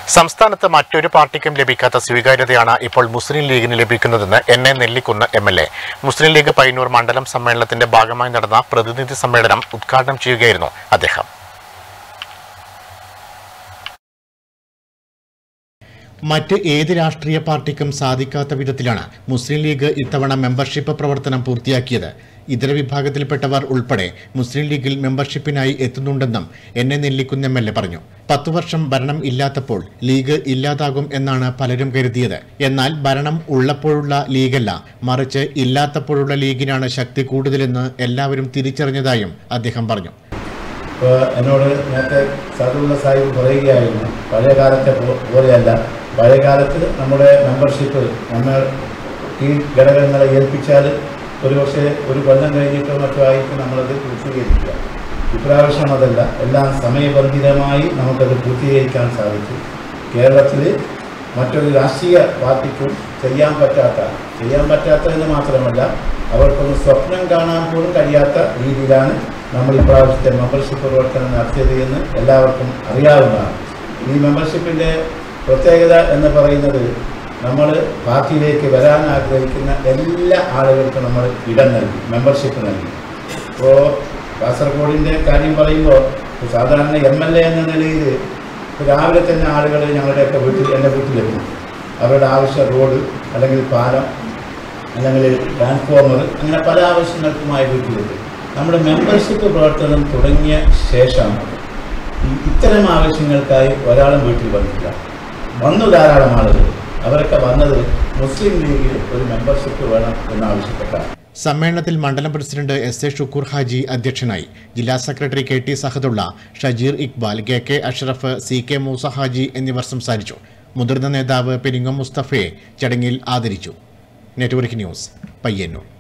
സംസ്ഥാനത്ത് മറ്റൊരു പാർട്ടിക്കും ലഭിക്കാത്ത സ്വീകാര്യതയാണ് ഇപ്പോൾ മുസ്ലിം ലീഗിന് ലഭിക്കുന്നതെന്ന് N A Nellikkunnu M L A Muslim League Payyanur മണ്ഡലം സമ്മേളനത്തിന്റെ ഭാഗമായി നടന്ന പ്രതിനിധി സമ്മേളനം ഉദ്ഘാടനം ചെയ്യുകയായിരുന്നു അദ്ദേഹം മറ്റ് ഏത് രാഷ്ട്രീയ പാർട്ടിക്കും സാധിക്കാത്ത വിധത്തിലാണ് മുസ്ലിം ലീഗ് ഇത്തവണ മെമ്പർഷിപ്പ് പ്രവർത്തനം പൂർത്തിയാക്കിയത് ഇതര വിഭാഗത്തിൽപ്പെട്ടവർ ഉൾപ്പെടെ മുസ്ലിം ലീഗിൽ മെമ്പർഷിപ്പിനായി എത്തുന്നുണ്ടെന്നും എന്നെ നെല്ലിക്കുന്ന എം എൽ എ പറഞ്ഞു പത്തു വർഷം ഭരണം ഇല്ലാത്തപ്പോൾ ലീഗ് ഇല്ലാതാകും എന്നാണ് പലരും കരുതിയത് എന്നാൽ ഭരണം ഉള്ളപ്പോഴുള്ള ലീഗല്ല മറിച്ച് ഇല്ലാത്തപ്പോഴുള്ള ലീഗിനാണ് ശക്തി കൂടുതലെന്ന് എല്ലാവരും തിരിച്ചറിഞ്ഞതായും അദ്ദേഹം പറഞ്ഞു ഇപ്പോൾ എന്നോട് നേരത്തെ സദുള്ള സാഹിബ് പറയുകയായിരുന്നു പഴയ കാലത്തെ പോ- പോലെയല്ല പഴയ കാലത്ത് നമ്മുടെ മെമ്പർഷിപ്പ് നമ്മൾ ഈ ഘടകങ്ങളെ ഏൽപ്പിച്ചാൽ ഒരുപക്ഷെ ഒരു കൊല്ലം കഴിഞ്ഞിട്ടോ മറ്റോ ആയിരിക്കും നമ്മളത് പൂർത്തീകരിക്കുക ഇപ്രാവശ്യം അതല്ല എല്ലാം സമയബന്ധിതമായി നമുക്കത് പൂർത്തീകരിക്കാൻ സാധിച്ചു കേരളത്തിൽ മറ്റൊരു രാഷ്ട്രീയ പാർട്ടിക്കും ചെയ്യാൻ പറ്റാത്ത ചെയ്യാൻ പറ്റാത്തതെന്ന് മാത്രമല്ല അവർക്കൊന്ന് സ്വപ്നം കാണാൻ പോലും കഴിയാത്ത രീതിയിലാണ് നമ്മൾ ഇപ്രാവശ്യത്തെ മെമ്പർഷിപ്പ് പ്രവർത്തനം നടത്തിയത് എന്ന് എല്ലാവർക്കും അറിയാവുന്നതാണ് ഈ മെമ്പർഷിപ്പിൻ്റെ പ്രത്യേകത എന്ന് പറയുന്നത് നമ്മൾ പാർട്ടിയിലേക്ക് വരാൻ ആഗ്രഹിക്കുന്ന എല്ലാ ആളുകൾക്കും നമ്മൾ ഇടം നൽകി മെമ്പർഷിപ്പ് നൽകി ഇപ്പോൾ കാസർഗോഡിൻ്റെ കാര്യം പറയുമ്പോൾ സാധാരണ എം എൽ എ എന്ന നിലയിൽ രാവിലെ തന്നെ ആളുകൾ ഞങ്ങളുടെയൊക്കെ വീട്ടിൽ എൻ്റെ വീട്ടിലെത്തും അവരുടെ ആവശ്യം റോഡ് അല്ലെങ്കിൽ പാലം അല്ലെങ്കിൽ ട്രാൻസ്ഫോമർ അങ്ങനെ പല ആവശ്യങ്ങൾക്കുമായി വീട്ടിലെത്തും നമ്മുടെ മെമ്പർഷിപ്പ് പ്രവർത്തനം തുടങ്ങിയ ശേഷം ഈ ഇത്തരം ആവശ്യങ്ങൾക്കായി ഒരാളും വീട്ടിൽ വന്നില്ല വന്നു ധാരാളം ആളുകൾ അവരൊക്കെ വന്നത് മുസ്ലിം ലീഗിൽ ഒരു മെമ്പർഷിപ്പ് വേണം എന്നാവശ്യപ്പെട്ടാണ് സമ്മേളനത്തിൽ മണ്ഡലം president S A Shukoor Haji അധ്യക്ഷനായി ജില്ലാ secretary K T Sahadulla Shajeer Iqbal K K Ashraf C K Moosa Haji എന്നിവർ സംസാരിച്ചു മുതിർന്ന നേതാവ് പെരിങ്ങം മുസ്തഫയെ ചടങ്ങിൽ ആദരിച്ചു നെറ്റ്വർക്ക് ന്യൂസ് പയ്യന്നൂർ